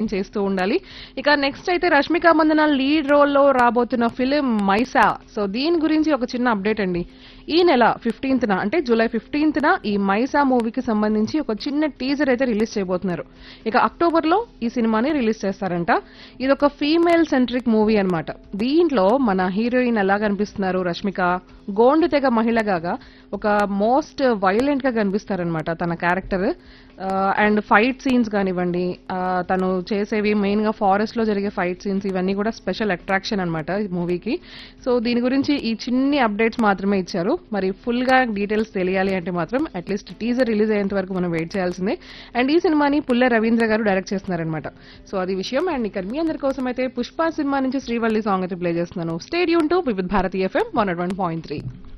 ని చేస్తూ ఉండాలి ఇక నెక్స్ట్ అయితే రష్మిక మందన లీడ్ రోల్ లో రాబోతున్న ఫిలిం మైసా సో దీని గురించి ఒక చిన్న అప్డేట్ అండి ఈ నెల ఫిఫ్టీన్త్ న అంటే జూలై ఫిఫ్టీన్త్ న ఈ మైసా మూవీకి సంబంధించి ఒక చిన్న టీజర్ అయితే రిలీజ్ చేయబోతున్నారు ఇక అక్టోబర్ లో ఈ సినిమాని రిలీజ్ చేస్తారంట ఇది ఒక ఫీమేల్ సెంట్రిక్ మూవీ అన్నమాట దీంట్లో మన హీరోయిన్ ఎలా కనిపిస్తున్నారు రష్మిక గోండు తెగ మహిళగా ఒక మోస్ట్ వైలెంట్ గా కనిపిస్తారనమాట తన క్యారెక్టర్ అండ్ ఫైట్ సీన్స్ కానివ్వండి ఆ, తను చేసేవి మెయిన్ గా ఫారెస్ట్ లో జరిగే ఫైట్ సీన్స్ ఇవన్నీ కూడా స్పెషల్ అట్రాక్షన్ అనమాట ఈ మూవీకి సో దీని గురించి ఈ చిన్ని అప్డేట్స్ మాత్రమే ఇచ్చారు మరి ఫుల్ గా డీటెయిల్స్ తెలియాలి అంటే మాత్రం అట్లీస్ట్ టీజర్ రిలీజ్ అయ్యేంత వరకు మనం వెయిట్ చేయాల్సిందే అండ్ ఈ సినిమాని పుల్ల రవీంద్ర గారు డైరెక్ట్ చేస్తున్నారనమాట సో అది విషయం అండ్ ఇక్కడ మీ అందరి కోసం అయితే పుష్ప సినిమా నుంచి శ్రీవల్లి సాంగ్ అయితే ప్లే చేస్తున్నాను stay tuned to Vividh Bharati FM one one point three